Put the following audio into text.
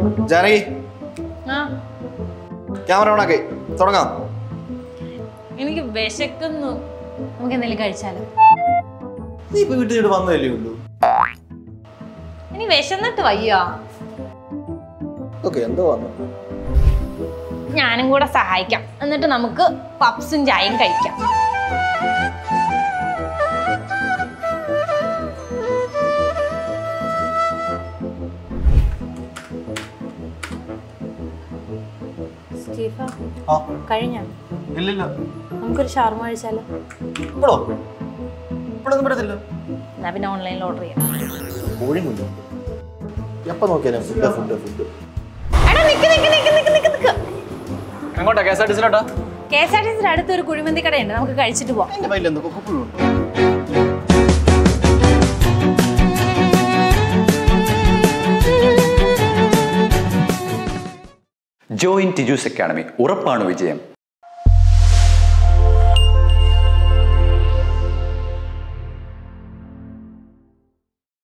ജാനകി ആ ക്യാമറ ഓണാക്കി തുടങ്ങാം എനിക്ക് വിശക്കുന്നു നമുക്ക് എന്തെങ്കിലും കഴിച്ചാലോ നീ ഇപ്പൊ വീട്ടിൽ നിന്ന് വന്നതല്ലേ ഉള്ളൂ ഇനി വിശന്നിട്ട് വയ്യോ ഓക്കെ എന്തോ വന്നു ഞാനും കൂടെ സഹായിക്കാം എന്നിട്ട് നമുക്ക് പപ്സും ചായയും കഴിക്കാം സ്റ്റീഫ ആ കഴിഞ്ഞോ ഇല്ലില്ല നമുക്കൊരു ഷാർമ കഴിച്ചാലോ ഇപ്പോഴോ ഇപ്പോഴൊന്നും പറ്റത്തില്ല എന്നാ പിന്നെ ഓൺലൈനിൽ ഓർഡർ ചെയ്യാം കോഴി മുന്നോ എപ്പോ നോക്കിയാലും ഫുഡ് ഫുഡ് ഫുഡ് എടാ നിക്ക് നിക്ക് നിക്ക് നിക്ക് നിക്ക് നിക്ക് എങ്ങോട്ടാ കെ എസ് ആർ ടി സിയിലോട്ടാ കെ എസ് ആർ ടി സിയുടെ അടുത്ത് ഒരു കുഴിമന്തി കടയുണ്ട് നമുക്ക് കഴിച്ചിട്ട് പോവാം എന്റെ കയ്യിൽ എന്തൊക്കെ കുപ്പിളുണ്ട് ജോയിൻ ടിജൂസ് അക്കാഡമി ഉറപ്പാണ് വിജയം